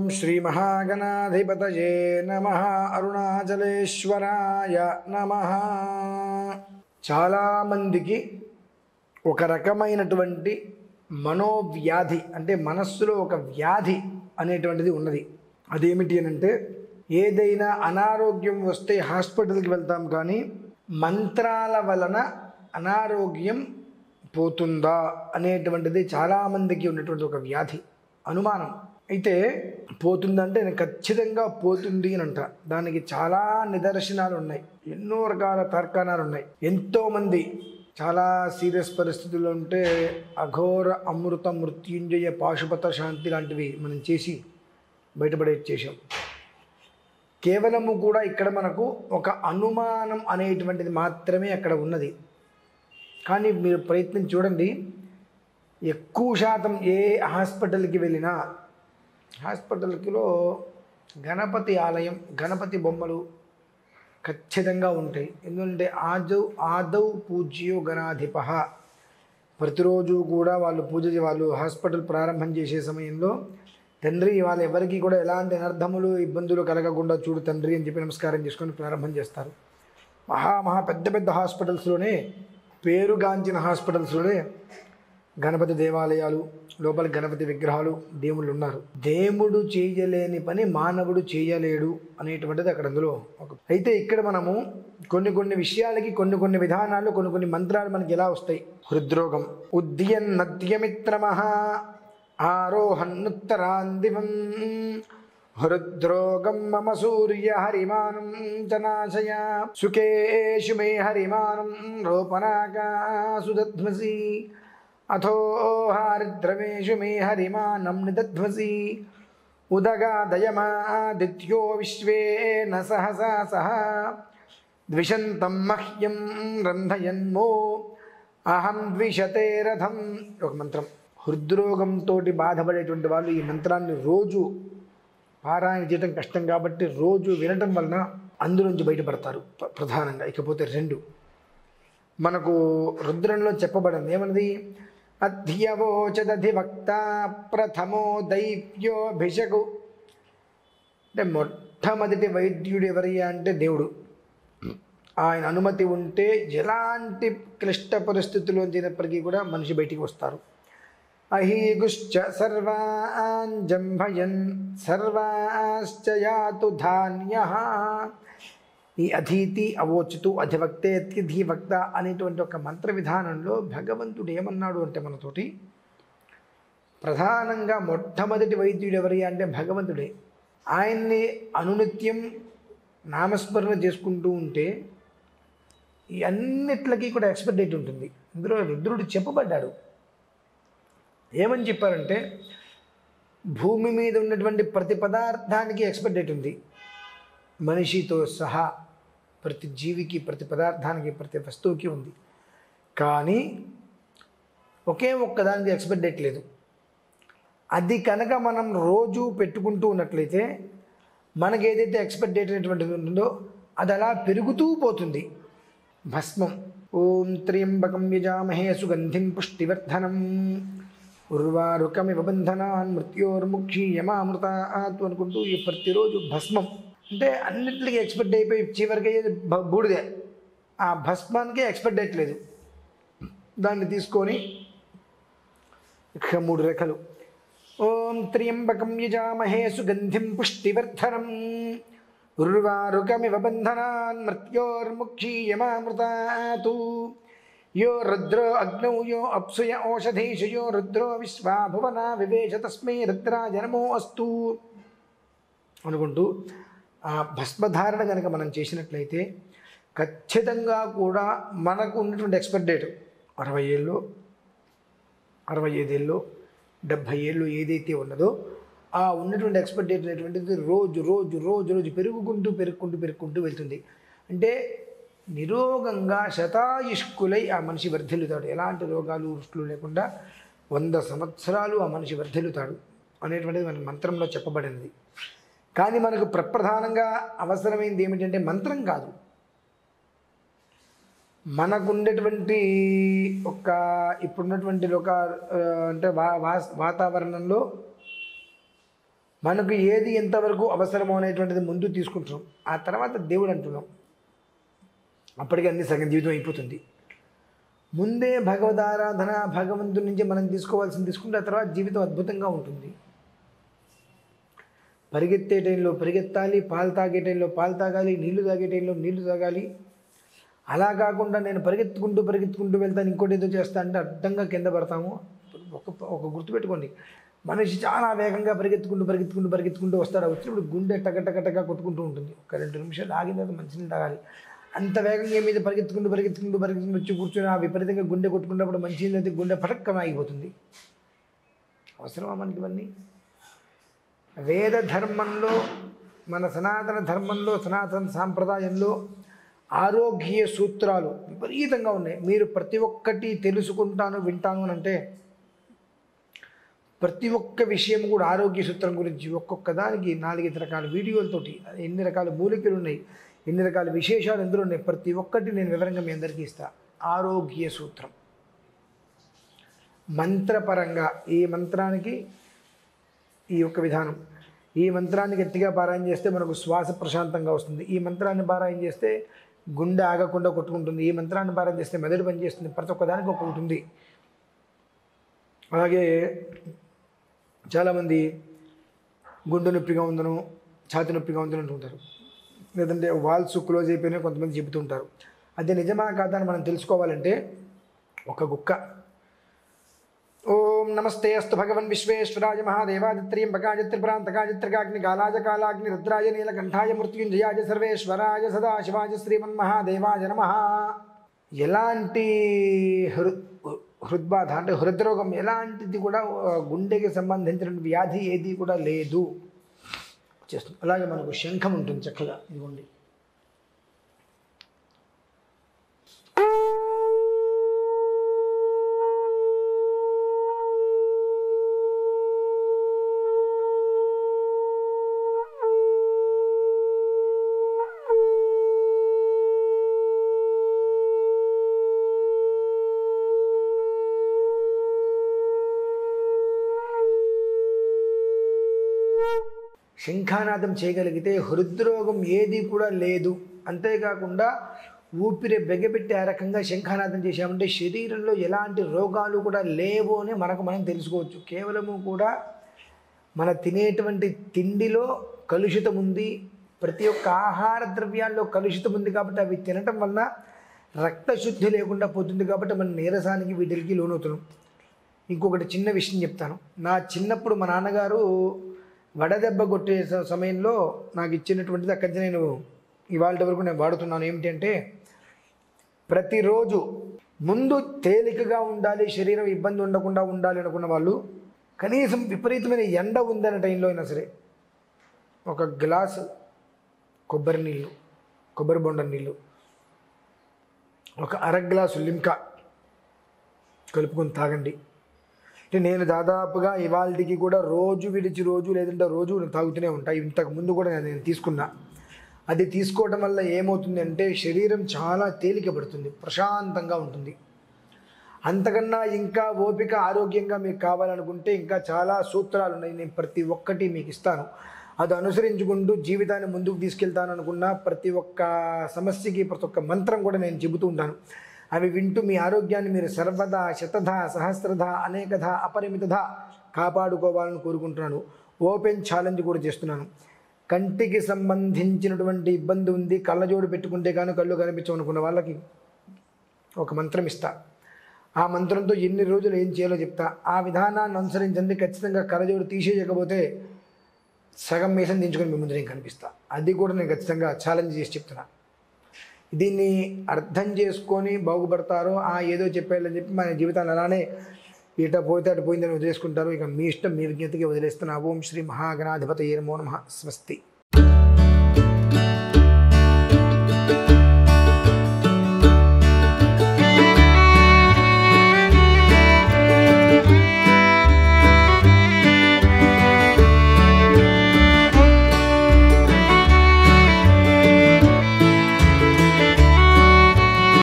శ్రీమహాగణాధిపతయే నమ అరుణాచలేశ్వరాయ నమ చాలామందికి ఒక రకమైనటువంటి మనోవ్యాధి అంటే మనస్సులో ఒక వ్యాధి అనేటువంటిది ఉన్నది అదేమిటి అని అంటే ఏదైనా అనారోగ్యం వస్తే హాస్పిటల్కి వెళ్తాం కానీ మంత్రాల వలన అనారోగ్యం పోతుందా అనేటువంటిది చాలామందికి ఉన్నటువంటి ఒక వ్యాధి అనుమానం అయితే పోతుందంటే నేను ఖచ్చితంగా పోతుంది అని అంట దానికి చాలా నిదర్శనాలు ఉన్నాయి ఎన్నో రకాల తర్కాణాలు ఉన్నాయి ఎంతోమంది చాలా సీరియస్ పరిస్థితుల్లో ఉంటే అఘోర అమృత మృత్యుంజయ పాశుపత శాంతి లాంటివి మనం చేసి బయటపడే చేసాం కేవలము కూడా ఇక్కడ మనకు ఒక అనుమానం అనేటువంటిది మాత్రమే అక్కడ ఉన్నది కానీ మీరు ప్రయత్నం చూడండి ఎక్కువ శాతం ఏ హాస్పిటల్కి వెళ్ళినా హాస్పిటల్కిలో గణపతి ఆలయం గణపతి బొమ్మలు ఖచ్చితంగా ఉంటాయి ఎందుకంటే ఆదౌ ఆదౌ పూజ్యో గణాధిప ప్రతిరోజు కూడా వాళ్ళు పూజ చే- వాళ్ళు హాస్పిటల్ ప్రారంభం చేసే సమయంలో తండ్రి వాళ్ళు ఎవరికి కూడా ఎలాంటి అనర్థములు ఇబ్బందులు కలగకుండా చూడు తండ్రి అని చెప్పి నమస్కారం చేసుకొని ప్రారంభం చేస్తారు మహా మహా పెద్ద పెద్ద హాస్పిటల్స్లోనే పేరుగాంచిన హాస్పిటల్స్లోనే గణపతి దేవాలయాలు లోపల గణపతి విగ్రహాలు దేవుళ్ళు ఉన్నారు దేవుడు చేయలేని పని మానవుడు చేయలేడు అనేటువంటిది అక్కడ అందులో ఒక అయితే ఇక్కడ మనము కొన్ని కొన్ని విషయాలకి కొన్ని కొన్ని విధానాలు కొన్ని కొన్ని మంత్రాలు మనకి ఎలా వస్తాయి హృద్రోగం ఉద్యన్ నద్యమిత్రమః ఆరోహన్నుత్తరాందివం హృద్రోగం మమ సూర్య హరిమానం చ నాశయ సుఖేషు మే హరిమానం రోపనాకాసు దధ్మసి అథో హారిద్రవేషు మే హరిమానం నిదధ్వసి ఉదగాదయమాదిత్యో విశ్వే న సహసా సహ ద్విషంతం మహ్యం రంధయన్మో అహం ద్విషతే రథం ఒక మంత్రం హృద్రోగంతో బాధపడేటువంటి వాళ్ళు ఈ మంత్రాన్ని రోజు పారాయణ చేయడం కష్టం కాబట్టి రోజు వినటం వలన అందులోంచి బయటపడతారు ప్ర- ప్రధానంగా ఇకపోతే రెండు మనకు రుద్రంలో చెప్పబడింది ఏమన్నది అధ్యవోచదధివక్త ప్రథమో దైవ్యోభిషకు అంటే మొట్టమొదటి వైద్యుడు ఎవరయ్యా అంటే దేవుడు ఆయన అనుమతి ఉంటే ఎలాంటి క్లిష్ట పరిస్థితుల్లోంచినప్పటికీ కూడా మనిషి బయటికి వస్తారు అహీగుశ్చ సర్వాన్ జంభయన్ సర్వాశ్చ యాతు ధాన్య ఈ అధీతి అవోచుతు అధివక్తే అత్యధివక్త అనేటువంటి ఒక మంత్ర విధానంలో భగవంతుడు ఏమన్నాడు అంటే మనతోటి ప్రధానంగా మొట్టమొదటి వైద్యుడు ఎవరి అంటే భగవంతుడే ఆయన్ని అనునిత్యం నామస్మరణ చేసుకుంటూ ఉంటే ఈ అన్నిట్లకి కూడా ఎక్స్పర్ట్ డేట్ ఉంటుంది ఇందులో రుద్రుడు చెప్పబడ్డాడు ఏమని చెప్పారంటే భూమి మీద ఉన్నటువంటి ప్రతి పదార్థానికి ఎక్స్పర్ట్ డేట్ ఉంది మనిషితో సహా ప్రతి జీవికి ప్రతి పదార్థానికి ప్రతి వస్తువుకి ఉంది కానీ ఒకే ఒక్కదానికి ఎక్స్పర్ట్ డేట్ లేదు అది కనుక మనం రోజు పెట్టుకుంటూ ఉన్నట్లయితే మనకి ఏదైతే ఎక్స్పర్ట్ డేట్ అనేటువంటిది ఉంటుందో అది అలా పెరుగుతూ పోతుంది భస్మం ఓం త్ర్యంబకం యజామహే సుగంధిం పుష్టివర్ధనం ఉర్వారుకమివ బంధనాన్ మృత్యోర్ముక్షీయమామృతాత్ అనుకుంటూ ఈ ప్రతిరోజు భస్మం అంటే అన్నింటికి ఎక్స్పర్ట్ అయిపోయి చివరికి అయ్యేది బ- బూడిదే ఆ భస్మానికి ఎక్స్పర్ట్ డేట్ లేదు దాన్ని తీసుకొని ఇక మూడు రేఖలు ఓం త్ర్యంబకం యజామహే సుగంధిం పుష్టివర్ధనం ఉర్వారుకమివ బంధనాన్ మృత్యోర్ముక్షీయమామృతాతు యో రుద్రో అగ్నౌ యో అప్సుయ ఓషధీషు యో రుద్రో విశ్వా భువన వివేశ తస్మై రుద్రాయ నమో అస్తు అనుకుంటూ ఆ భస్మధారణ కనుక మనం చేసినట్లయితే ఖచ్చితంగా కూడా మనకు ఉన్నటువంటి ఎక్స్పైర్ డేట్ అరవై ఏళ్ళు అరవై ఐదేళ్ళు డెబ్భై ఏళ్ళు ఏదైతే ఉన్నదో ఆ ఉన్నటువంటి ఎక్స్పైర్ డేట్ అనేటువంటిది రోజు రోజు రోజు రోజు పెరుగుకుంటూ పెరుగుకుంటూ పెరుగుకుంటూ వెళ్తుంది అంటే నిరోగంగా శతాయుష్కులై ఆ మనిషి వర్ధిల్లుతాడు ఎలాంటి రోగాలు వృష్టులు లేకుండా వంద సంవత్సరాలు ఆ మనిషి వర్ధిల్లుతాడు అనేటువంటిది మన మంత్రంలో చెప్పబడినది కానీ మనకు ప్రప్రధానంగా అవసరమైంది ఏమిటంటే మంత్రం కాదు మనకుండేటువంటి ఒక ఇప్పుడున్నటువంటి ఒక ఆ, అంటే వా వా- వాతావరణంలో మనకు ఏది ఎంతవరకు అవసరమో అనేటువంటిది ముందు తీసుకుంటున్నాం ఆ తర్వాత దేవుడు అంటున్నాం అప్పటికి అన్ని సగం జీవితం అయిపోతుంది ముందే భగవదారాధన భగవంతుడి నుంచి మనం తీసుకోవాల్సింది తీసుకుంటే ఆ తర్వాత జీవితం అద్భుతంగా ఉంటుంది పరిగెత్తే టైంలో పరిగెత్తాలి పాలు తాగే టైంలో పాలు తాగాలి నీళ్లు తాగే టైంలో నీళ్లు తాగాలి అలా కాకుండా నేను పరిగెత్తుకుంటూ పరిగెత్తుకుంటూ వెళ్తాను ఇంకోటి ఏదో చేస్తా అంటే అడ్డంగా కింద పడతాము ఒక ఒక గుర్తుపెట్టుకోండి మనిషి చాలా వేగంగా పరిగెత్తుకుంటూ పరిగెత్తుకుంటూ పరిగెత్తుకుంటూ వస్తాడు వచ్చినప్పుడు గుండె టక టక టక కొట్టుకుంటూ ఉంటుంది ఒక రెండు నిమిషాలు ఆగిన తర్వాత మంచినీళ్ళు తాగాలి అంత వేగంగా మీద పరిగెత్తుకుంటూ పరిగెత్తుకుంటూ పరిగెత్తుకుంటూ వచ్చి కూర్చొని ఆ విపరీతంగా గుండె కొట్టుకున్నప్పుడు మంచినీళ్ళు అయితే గుండె పటక్కన ఆగిపోతుంది అవసరమా మనకి ఇవన్నీ వేద ధర్మంలో మన సనాతన ధర్మంలో సనాతన సాంప్రదాయంలో ఆరోగ్య సూత్రాలు విపరీతంగా ఉన్నాయి మీరు ప్రతి ఒక్కటి తెలుసుకుంటాను వింటాను అని అంటే ప్రతి ఒక్క విషయం కూడా ఆరోగ్య సూత్రం గురించి ఒక్కొక్క దానికి నాలుగైదు రకాల వీడియోలతోటి ఎన్ని రకాల మూలికలు ఉన్నాయి ఎన్ని రకాల విశేషాలు ఎందులో ఉన్నాయి ప్రతి ఒక్కటి నేను వివరంగా మీ అందరికీ ఇస్తా ఆరోగ్య సూత్రం మంత్రపరంగా ఈ మంత్రానికి ఈ యొక్క విధానం ఈ మంత్రాన్ని గట్టిగా పారాయణ చేస్తే మనకు శ్వాస ప్రశాంతంగా వస్తుంది ఈ మంత్రాన్ని పారాయణ చేస్తే గుండె ఆగకుండా కొట్టుకుంటుంది ఈ మంత్రాన్ని పారాయణ చేస్తే మెదడు పనిచేస్తుంది ప్రతి ఒక్కదానికి ఒక్కొక్కటి ఉంది అలాగే చాలామంది గుండె నొప్పిగా ఉందను ఛాతి నొప్పిగా ఉందని అంటుంటారు లేదంటే వాల్స్ క్లోజ్ అయిపోయినా కొంతమంది చెబుతుంటారు అదే నిజమా కాదా అని మనం తెలుసుకోవాలంటే ఒక గుక్క ఓం నమస్తే అస్తు భగవన్ విశ్వేశ్వరాయ మహాదేవాదిత్రియంబకాయ త్రిపురాంతకాయ త్రికాగ్ని కాలాజ కాలాగ్ని రుద్రాయ నీలకంఠాయ మృత్యుంజయాయ సర్వేశ్వరాయ సదాశివాయ శ్రీమన్మహాదేవాయ నమ ఎలాంటి హృ హృద్బాధ అంటే హృద్రోగం ఎలాంటిది కూడా ఆ, గుండెకి సంబంధించిన వ్యాధి ఏది కూడా లేదు చేస్తుంది అలాగే మనకు శంఖం ఉంటుంది చక్కగా ఇదిగోండి శంఖానాదం చేయగలిగితే హృద్రోగం ఏది కూడా లేదు అంతేకాకుండా ఊపిరి బెగబెట్టి ఆ రకంగా శంఖానాదం చేశామంటే శరీరంలో ఎలాంటి రోగాలు కూడా లేవు అని మనకు మనం తెలుసుకోవచ్చు కేవలము కూడా మన తినేటువంటి తిండిలో కలుషితం ఉంది ప్రతి ఒక్క ఆహార ద్రవ్యాల్లో కలుషితం ఉంది కాబట్టి అవి తినటం వలన రక్తశుద్ధి లేకుండా పోతుంది కాబట్టి మన నీరసానికి వీటికి లోనవుతున్నాం ఇంకొకటి చిన్న విషయం చెప్తాను నా చిన్నప్పుడు మా నాన్నగారు వడదెబ్బ కొట్టే స- సమయంలో నాకు ఇచ్చినటువంటిది అక్కడి నుంచి నేను ఇవాళ వరకు నేను వాడుతున్నాను ఏమిటి అంటే ప్రతిరోజు ముందు తేలికగా ఉండాలి శరీరం ఇబ్బంది ఉండకుండా ఉండాలి అనుకున్న వాళ్ళు కనీసం విపరీతమైన ఎండ ఉందనే టైంలో అయినా సరే ఒక గ్లాసు కొబ్బరి నీళ్ళు కొబ్బరి బొండ నీళ్ళు ఒక అర గ్లాసు లిమ్కా కలుపుకొని తాగండి అంటే నేను దాదాపుగా ఇవాళకి కూడా రోజు విడిచి రోజు లేదంటే రోజు నేను తాగుతూనే ఉంటాయి ఇంతకు ముందు కూడా నేను తీసుకున్నా అది తీసుకోవడం వల్ల ఏమవుతుంది అంటే శరీరం చాలా తేలిక పడుతుంది ప్రశాంతంగా ఉంటుంది అంతకన్నా ఇంకా ఓపిక ఆరోగ్యంగా మీకు కావాలనుకుంటే ఇంకా చాలా సూత్రాలు ఉన్నాయి నేను ప్రతి ఒక్కటి మీకు ఇస్తాను అది అనుసరించుకుంటూ జీవితాన్ని ముందుకు తీసుకెళ్తాను అనుకున్న ప్రతి ఒక్క సమస్యకి ప్రతి ఒక్క మంత్రం కూడా నేను చెబుతూ ఉంటాను అవి వింటూ మీ ఆరోగ్యాన్ని మీరు సర్వదా శతధ సహస్రధ అనేకధ అపరిమితధ కాపాడుకోవాలని కోరుకుంటున్నాను ఓపెన్ ఛాలెంజ్ కూడా చేస్తున్నాను కంటికి సంబంధించినటువంటి ఇబ్బంది ఉంది కళ్ళజోడు పెట్టుకుంటే కానీ కళ్ళు కనిపించమనుకున్న వాళ్ళకి ఒక మంత్రం ఇస్తా ఆ మంత్రంతో ఎన్ని రోజులు ఏం చేయాలో చెప్తా ఆ విధానాన్ని అనుసరించండి ఖచ్చితంగా కళ్ళజోడు తీసేయకపోతే సగం మీసం దించుకొని మీ ముందు నేను కనిపిస్తా అది కూడా నేను ఖచ్చితంగా ఛాలెంజ్ చేసి చెప్తున్నా దీన్ని అర్థం చేసుకొని బాగుపడతారో ఆ ఏదో చెప్పాలని చెప్పి మన జీవితాన్ని అలానే ఇట పోతే అటు పోయిందని వదిలేసుకుంటారు ఇక మీ ఇష్టం మీ విజ్ఞతకి వదిలేస్తున్నా ఓం శ్రీ మహాగణాధిపత నమో నమ స్వస్తి